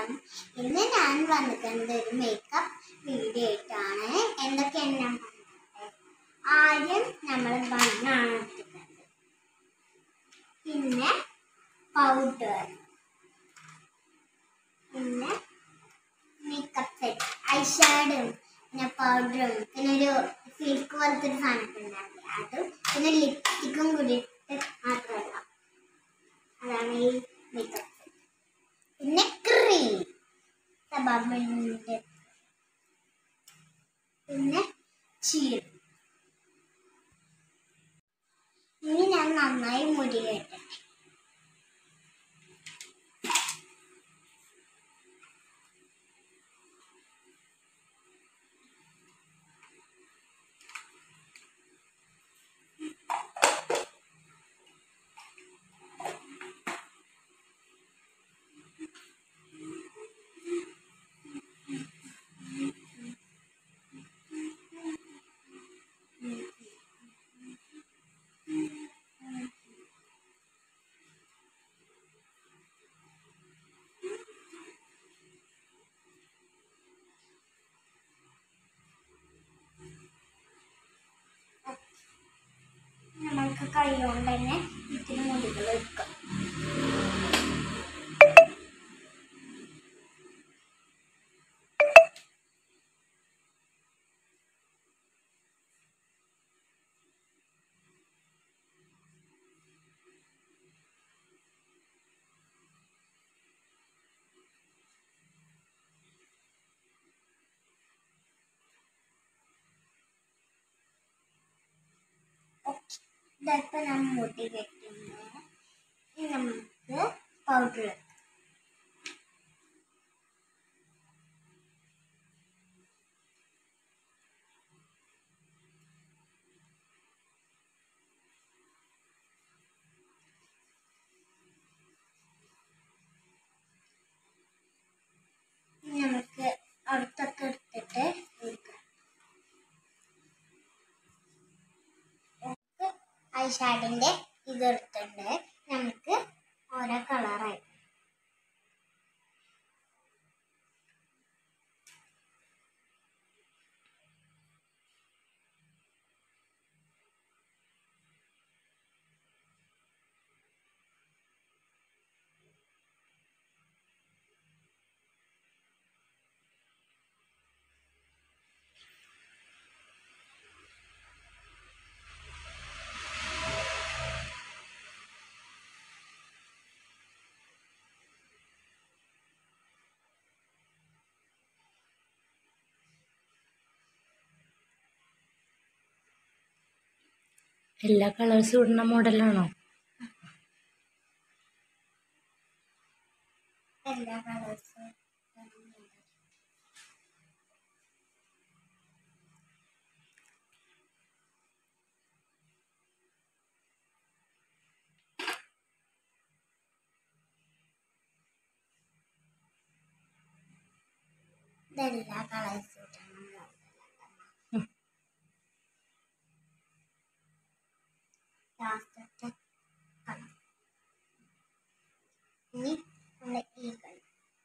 ഇന്ന് ഞാൻ വന്നിട്ടുണ്ട് ഒരു മേക്കപ്പ് വീഡിയോ ആയിട്ടാണ് എന്തൊക്കെയാണ് ഞാൻ പറഞ്ഞത് ആദ്യം നമ്മൾ ബണ്ണാണ് എടുക്കുന്നത് പിന്നെ പൗഡർ പിന്നെ മേക്കപ്പ് സെറ്റ് ഐഷാഡും പിന്നെ പൗഡറും പിന്നെ ഒരു സിൽക്ക് പോലത്തെ ഒരു സാധനമൊക്കെ ഉണ്ടാവില്ലേ അതും പിന്നെ ലിപ്സ്റ്റിക്കും കൂടിയിട്ട് മാത്രമല്ല അതാണ് ഈ മേക്കപ്പ് സെറ്റ് പിന്നെ ക്രീം ബബിളിൻ്റെ പിന്നെ ചീർ ഇനി ഞാൻ നന്നായി മുടി കെട്ടട്ടെ നമുക്ക് കൈ കൊണ്ട് തന്നെ ഇത്തിരി മുടികൾ വെക്കാം ഇതൊക്കെ ഞാൻ മുടി കെട്ടുന്നത് ഇനി നമുക്ക് പൗഡർ നമുക്ക് അടുത്തൊക്കെ എടുത്തിട്ട് കൊടുക്കാം നമുക്ക് ഐഷാഡിന്റെ ഇത് എടുത്തിട്ടുണ്ട് നമുക്ക് ഓരോ കളറായി എല്ലാ കളേഴ്സും ഇടുന്ന മോഡലാണോ എല്ലാ കളേഴ്സും ഇതെല്ലാ കളേഴ്സും ഇടണം ലാസ്റ്റത്തെ കളർ ഇനി നമ്മുടെ ഈ കളർ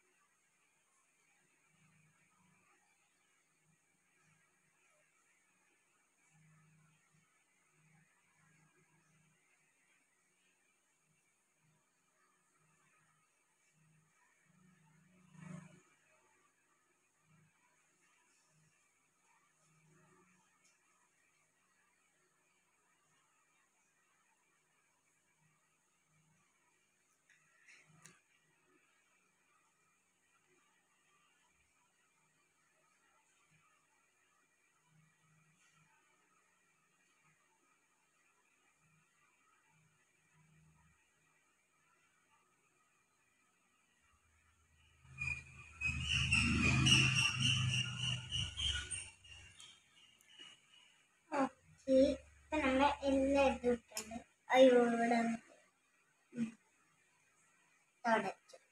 ഓക്കെ ഇപ്പൊ നമ്മൾ എല്ലാം ഇട്ടിട്ടുണ്ട് അയ്യോ ഇവിടെ ഒന്ന് ഉം. തുടച്ചു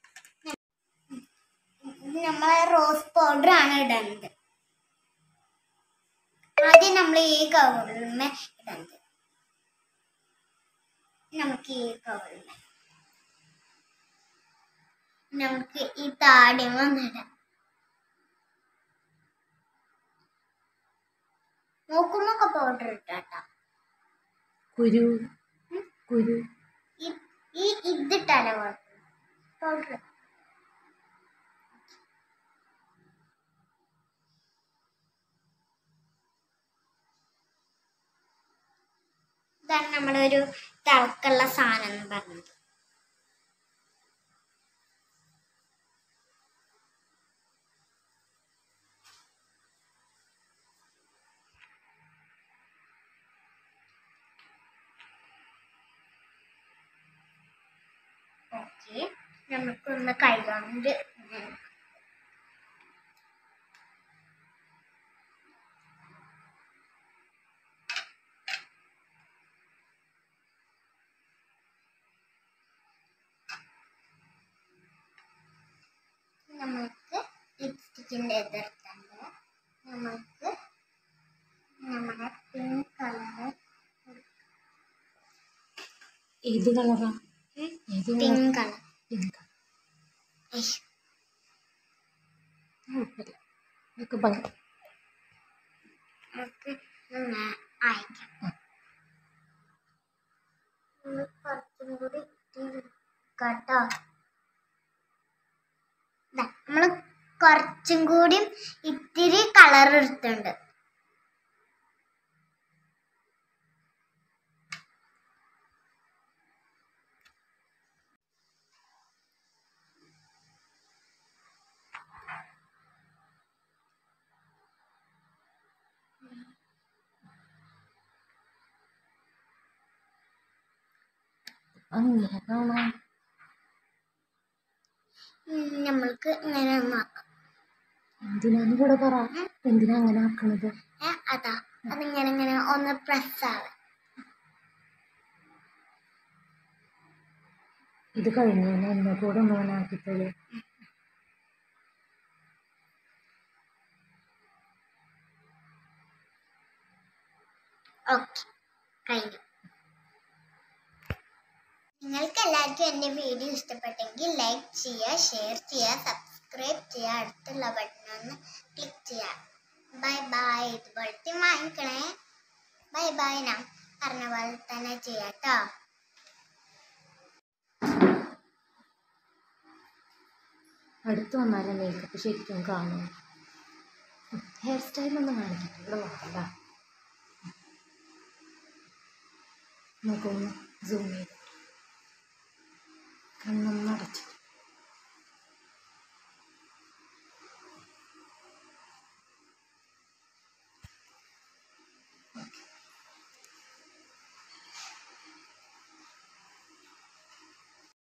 ഇത് നമ്മളെ റോസ് പൗഡർ ആണ് ഇടുന്നത് ആദ്യം നമ്മൾ ഈ കവറിന്മേ ഇടുന്നത് നമുക്ക് ഈ കവറിന്മേ നമുക്ക് ഈ താടി വന്നിടാം മൂക്കുമൊക്കെ പൗഡർ ഇട്ടാട്ടോ കുരു കുരു ഈ ഈ ഇതിട്ടാലോ കുഴപ്പം പൗഡർ ഇതാണ് നമ്മുടെ ഒരു തിളക്കുള്ള സാധനം എന്ന് പറഞ്ഞത് ഓക്കെ നമുക്കൊന്ന് കൈകൊണ്ട് ഇങ്ങനെ നമുക്ക് ലിപ്സ്റ്റിക്കിൻ്റെ എതിർത്തുണ്ട് നമുക്ക് നമ്മുടെ പിങ്ക് കളറ് ഏത് കളറാ ഏത് കളർ പിങ്ക് കളർ പിങ്ക് കുഴപ്പമില്ല ഇതൊക്കെ ഭംഗി നമുക്ക് ഒന്ന് അയക്കാം ഒന്ന് കുറച്ചും കൂടി കേട്ടോ നമ്മൾ കുറച്ചും കൂടി ഇത്തിരി കളർ എടുത്തുണ്ട് അങ്ങനെ കാണാം ഉം, നമ്മൾക്ക് ഇങ്ങനെ ഒന്ന് ആക്കാം എന്തിനാന്ന് കൂടെ പറ എന്തിനാ അങ്ങനെ ആക്കണത് ഏ അതാ അതിങ്ങനെ ഇങ്ങനെ ഒന്ന് പ്രസ് ആവാം ഇത് കഴിഞ്ഞു എന്നെ കൂടെ ഒന്ന് അങ്ങനെ ആക്കിത്തരൂ ഓക്കെ കഴിഞ്ഞു നിങ്ങൾക്ക് എല്ലാവർക്കും എൻ്റെ വീഡിയോ ഇഷ്ടപ്പെട്ടെങ്കിൽ ലൈക്ക് ചെയ്യുക ഷെയർ ചെയ്യുക സബ്സ്ക്രൈബ് ചെയ്യുക അടുത്തുള്ള ബട്ടൺ ഒന്ന് ക്ലിക്ക് ചെയ്യുക ബൈ ബൈ ഇതുപോലത്തെ വാങ്ങിക്കണേ ബൈ ബൈ ഞാൻ പറഞ്ഞ പോലെ തന്നെ ചെയ്യാം കേട്ടോ അടുത്ത് വന്നാലേ മേക്കപ്പ് ശരിക്കും കാണും ഹെയർ സ്റ്റൈലൊന്നും കാണിക്കട്ടെ ഇവിടെ നോക്കണ്ട നമുക്കൊന്ന് സൂം ചെയ്ത് കണ്ണൊന്ന്